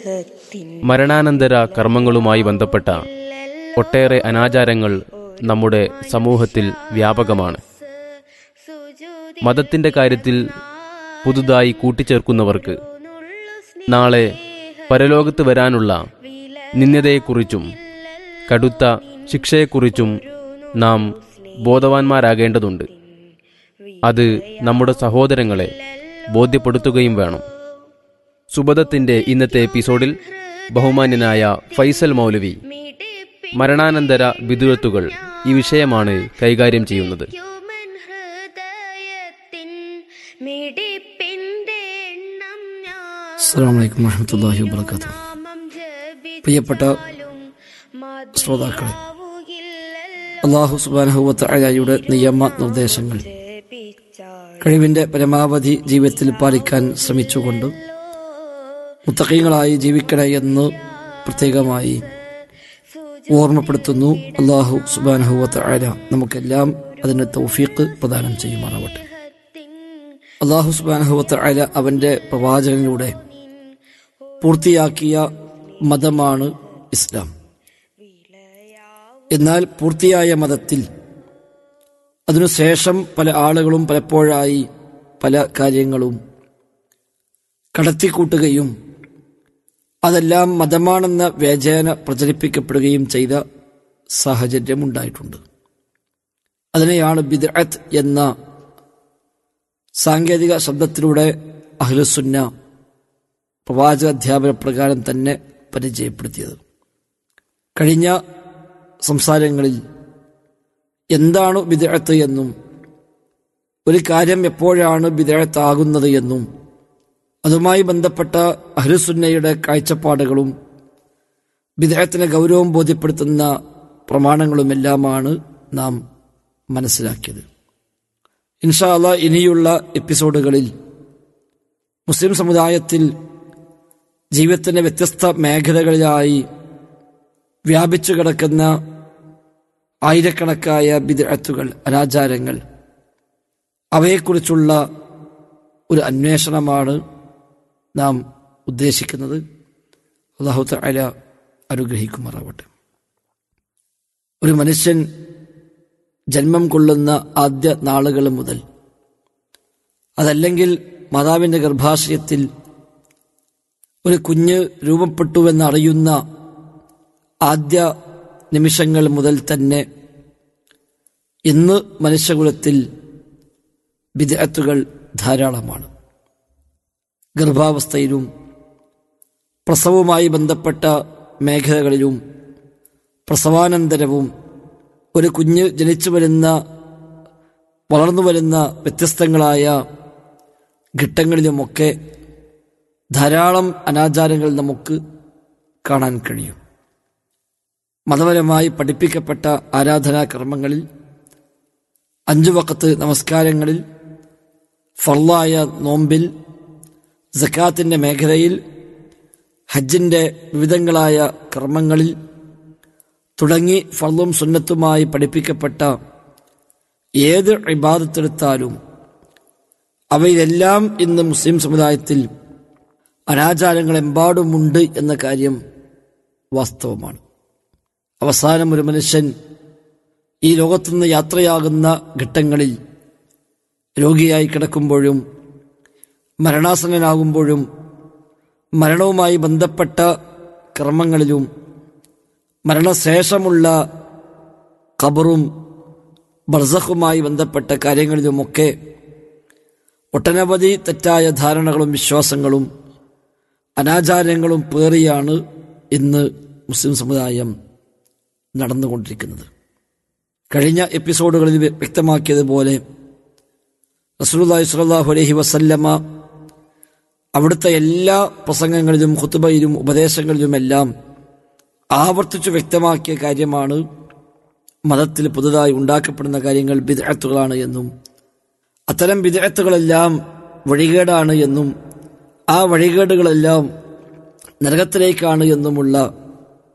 മരണാനന്തര കർമ്മങ്ങളുമായി ബന്ധപ്പെട്ട ഒട്ടേറെ അനാചാരങ്ങൾ നമ്മുടെ സമൂഹത്തിൽ വ്യാപകമാണ് മതത്തിന്റെ കാര്യത്തിൽ പുതുതായി കൂട്ടിച്ചേർക്കുന്നവർക്ക് നാളെ പരലോകത്ത് വരാനുള്ള നിന്ദ്യതയെക്കുറിച്ചും കടുത്ത ശിക്ഷയെക്കുറിച്ചും നാം ബോധവാന്മാരാകേണ്ടതുണ്ട് അത് നമ്മുടെ സഹോദരങ്ങളെ ബോധ്യപ്പെടുത്തുകയും വേണം സുബദത്തിന്റെ ഇന്നത്തെ എപ്പിസോഡിൽ ബഹുമാന്യനായ ഫൈസൽ മൗലവി മരണാനന്തര വിദുരത്തുകൾ ഈ വിഷയമാണ് കൈകാര്യം ചെയ്യുന്നത് ഹ്യൂമൻ ഹൃദയത്തിൻ മിടിപ്പിന്റെ എണ്ണം ഞാൻ അസ്സാം വലൈക്കും വാഹമത്തല്ലാഹി വാബർക്കാത്തു നാമം പ്രിയപ്പെട്ട ജപിച്ചാലും ശ്രോതാക്കളെ മതിയാവുകില്ലല്ലോ അള്ളാഹു സുബാനഹുവത്തയുടെ നിയമ നിർദ്ദേശങ്ങൾ ജപിച്ചാൽ കഴിവിന്റെ പരമാവധി ജീവിതത്തിൽ പാലിക്കാൻ ശ്രമിച്ചുകൊണ്ട് മുത്തക്കീങ്ങളായി ജീവിക്കണേ എന്ന് പ്രത്യേകമായി ഓർമ്മപ്പെടുത്തുന്നു അള്ളാഹു സുബാനഹുവത്ത നമുക്കെല്ലാം അതിന് തൗഫീഖ് പ്രദാനം ചെയ്യുമാറാവട്ടെ അള്ളാഹു സുബാനഹുവത്ത അവന്റെ പ്രവാചകനിലൂടെ പൂർത്തിയാക്കിയ മതമാണ് ഇസ്ലാം എന്നാൽ പൂർത്തിയായ മതത്തിൽ അതിനുശേഷം പല ആളുകളും പലപ്പോഴായി പല കാര്യങ്ങളും കടത്തിക്കൂട്ടുകയും അതെല്ലാം മതമാണെന്ന വ്യാജേന പ്രചരിപ്പിക്കപ്പെടുകയും ചെയ്ത സാഹചര്യമുണ്ടായിട്ടുണ്ട് അതിനെയാണ് ബിദ്അത്ത് എന്ന സാങ്കേതിക ശബ്ദത്തിലൂടെ അഹ്ലുസുന്ന പ്രവാചക അധ്യാപന പ്രകാരം തന്നെ പരിചയപ്പെടുത്തിയത് കഴിഞ്ഞ സംസാരങ്ങളിൽ എന്താണ് ബിദഅത്ത് എന്നും ഒരു കാര്യം എപ്പോഴാണ് ബിദഅത്താകുന്നത് എന്നും അതുമായി ബന്ധപ്പെട്ട അഹ്ലുസുന്നയുടെ കാഴ്ചപ്പാടുകളും ബിദഅത്തിന് ഗൗരവം ബോധ്യപ്പെടുത്തുന്ന പ്രമാണങ്ങളുമെല്ലാമാണ് നാം മനസ്സിലാക്കിയത് ഇൻഷാ അള്ളാ ഇനിയുള്ള എപ്പിസോഡുകളിൽ മുസ്ലിം സമുദായത്തിൽ ജീവിതത്തിന്റെ വ്യത്യസ്ത മേഖലകളിലായി വ്യാപിച്ചു കിടക്കുന്ന ആയിരക്കണക്കായ ബിദ്അത്തുകൾ അനാചാരങ്ങൾ അവയെക്കുറിച്ചുള്ള ഒരു അന്വേഷണമാണ് നാം ഉദ്ദേശിക്കുന്നത് അള്ളാഹു തആല അനുഗ്രഹിക്കുമാറാവട്ടെ ഒരു മനുഷ്യൻ ജന്മം കൊള്ളുന്ന ആദ്യ നാളുകൾ മുതൽ അതല്ലെങ്കിൽ മാതാവിന്റെ ഗർഭാശയത്തിൽ ഒരു കുഞ്ഞ് രൂപപ്പെട്ടുവെന്നറിയുന്ന ആദ്യ നിമിഷങ്ങൾ മുതൽ തന്നെ ഇന്ന് മനുഷ്യകുലത്തിൽ വിദഗ്ധത്തുകൾ ധാരാളമാണ് ഗർഭാവസ്ഥയിലും പ്രസവവുമായി ബന്ധപ്പെട്ട മേഖലകളിലും പ്രസവാനന്തരവും ഒരു കുഞ്ഞ് ജനിച്ചു വരുന്ന വളർന്നു വരുന്ന വ്യത്യസ്തങ്ങളായ ഘട്ടങ്ങളിലുമൊക്കെ ധാരാളം അനാചാരങ്ങൾ നമുക്ക് കാണാൻ കഴിയും മതപരമായി പഠിപ്പിക്കപ്പെട്ട ആരാധനാ കർമ്മങ്ങളിൽ അഞ്ചു വക്കത്ത് നമസ്കാരങ്ങളിൽ ഫർലായ നോമ്പിൽ സക്കാത്തിന്റെ മേഖലയിൽ ഹജ്ജിന്റെ വിവിധങ്ങളായ കർമ്മങ്ങളിൽ തുടങ്ങി ഫർളും സുന്നത്തുമായി പഠിപ്പിക്കപ്പെട്ട ഏത് ഇബാദത്തെടുത്താലും അവയിലെല്ലാം ഇന്ന് മുസ്ലിം സമുദായത്തിൽ അനാചാരങ്ങൾ എമ്പാടുമുണ്ട് എന്ന കാര്യം വാസ്തവമാണ് അവസാനം ഒരു മനുഷ്യൻ ഈ ലോകത്തുനിന്ന് യാത്രയാകുന്ന ഘട്ടങ്ങളിൽ രോഗിയായി കിടക്കുമ്പോഴും മരണാസന്നനാകുമ്പോഴും മരണവുമായി ബന്ധപ്പെട്ട കർമ്മങ്ങളിലും മരണശേഷമുള്ള ഖബറും ബർസഖുമായി ബന്ധപ്പെട്ട കാര്യങ്ങളിലുമൊക്കെ ഒട്ടനവധി തെറ്റായ ധാരണകളും വിശ്വാസങ്ങളും അനാചാരങ്ങളും പേറിയാണ് ഇന്ന് മുസ്ലിം സമുദായം നടന്നുകൊണ്ടിരിക്കുന്നത് കഴിഞ്ഞ എപ്പിസോഡുകളിൽ വ്യക്തമാക്കിയതുപോലെ റസൂലുള്ളാഹി സ്വല്ലല്ലാഹു അലൈഹി വസല്ലമ അവിടുത്തെ എല്ലാ പ്രസംഗങ്ങളിലും ഖുതുബയിലും ഉപദേശങ്ങളിലുമെല്ലാം ആവർത്തിച്ചു വ്യക്തമാക്കിയ കാര്യമാണ് മതത്തിൽ പുതുതായി ഉണ്ടാക്കപ്പെടുന്ന കാര്യങ്ങൾ ബിദ്അത്തുകളാണ് എന്നും അത്തരം ബിദ്അത്തുകളെല്ലാം വഴികേടാണ് എന്നും ആ വഴികേടുകളെല്ലാം നരകത്തിലേക്കാണ് എന്നുമുള്ള